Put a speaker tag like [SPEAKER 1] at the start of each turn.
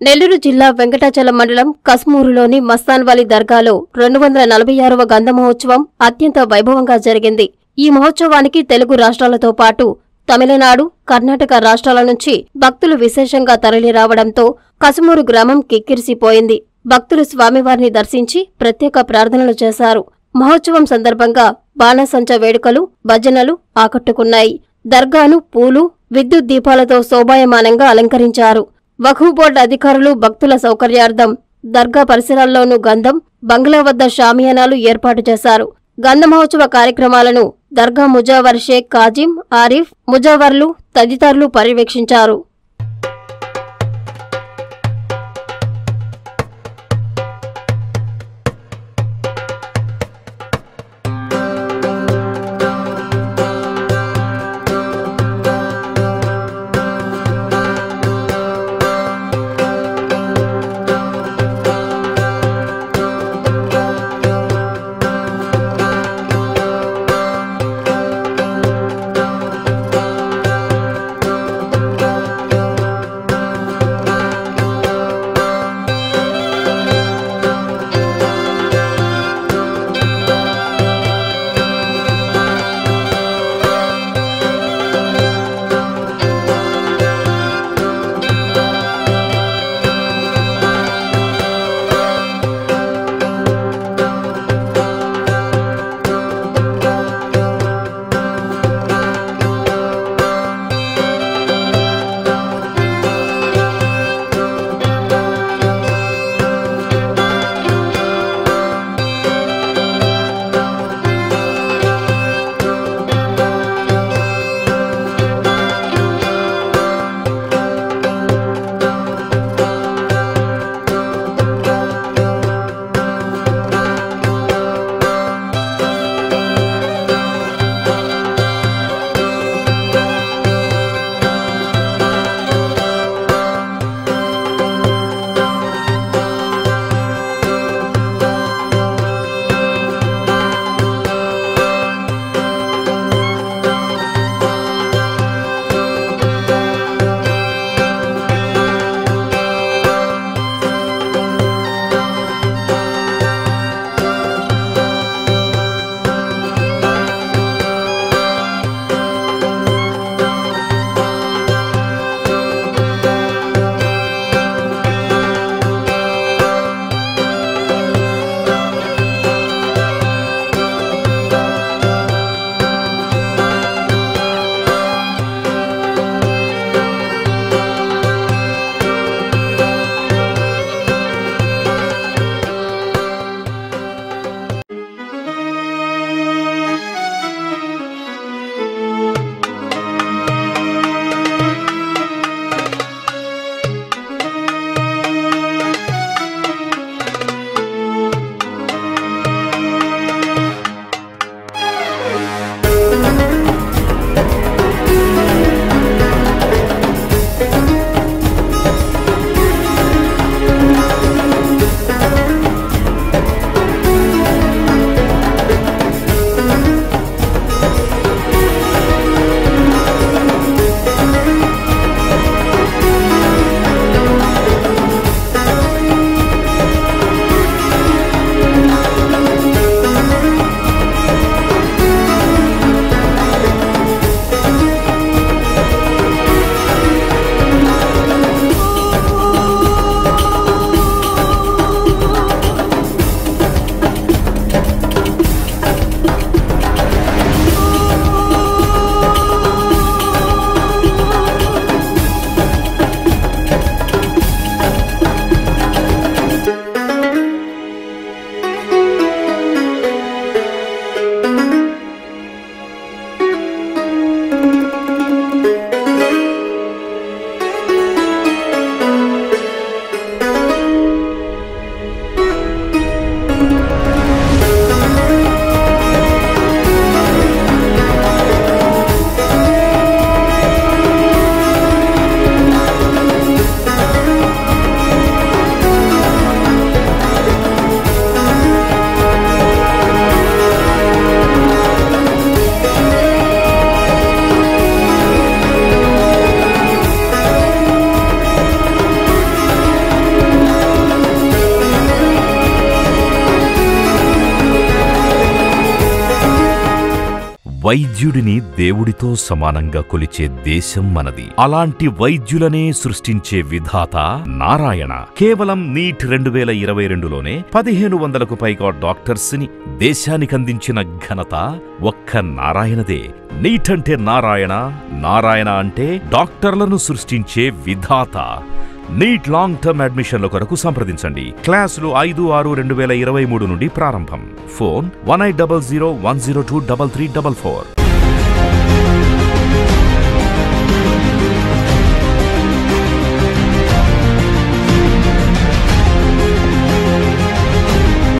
[SPEAKER 1] నెల్లూరు జిల్లా వెంకటాచలం మండలం కస్మూరులోని మస్తాన్వాలి దర్గాలో రెండు వందల నలభై ఆరవ గంధ మహోత్సవం అత్యంత వైభవంగా జరిగింది ఈ మహోత్సవానికి తెలుగు రాష్ట్రాలతో పాటు తమిళనాడు కర్ణాటక రాష్ట్రాల నుంచి భక్తులు విశేషంగా తరలిరావడంతో కసుమూరు గ్రామం కిక్కిరిసిపోయింది భక్తులు స్వామివారిని దర్శించి ప్రత్యేక ప్రార్థనలు చేశారు మహోత్సవం సందర్భంగా బాణసంచ వేడుకలు భజనలు ఆకట్టుకున్నాయి దర్గాను పూలు విద్యుత్ దీపాలతో శోభాయమానంగా అలంకరించారు వఖూ బోర్డు అధికారులు భక్తుల సౌకర్యార్థం దర్గా పరిసరాల్లోనూ గంధం బంగ్లా వద్ద షామియానాలు ఏర్పాటు చేశారు గంధ మహోత్సవ కార్యక్రమాలను దర్గా ముజావర్ షేక్ కాజిం ఆరిఫ్ ముజావర్లు తదితరులు పర్యవేక్షించారు
[SPEAKER 2] వైద్యుడిని దేవుడితో సమానంగా కొలిచే దేశం మనది అలాంటి వైద్యులనే సృష్టించే విధాత నారాయణ కేవలం నీట్ రెండు వేల ఇరవై రెండులోనే పదిహేను వందలకు పైగా డాక్టర్స్ ని దేశానికందించిన ఘనత ఒక్క నారాయణదే నీట్ అంటే నారాయణ నారాయణ అంటే డాక్టర్లను సృష్టించే విధాత నీట్ లాంగ్ టర్మ్ అడ్మిషన్ల కొరకు సంప్రదించండి క్లాసులు ఐదు ఆరు రెండు వేల ఇరవై మూడు నుండి ప్రారంభం phone one eight double zero one zero two double three double four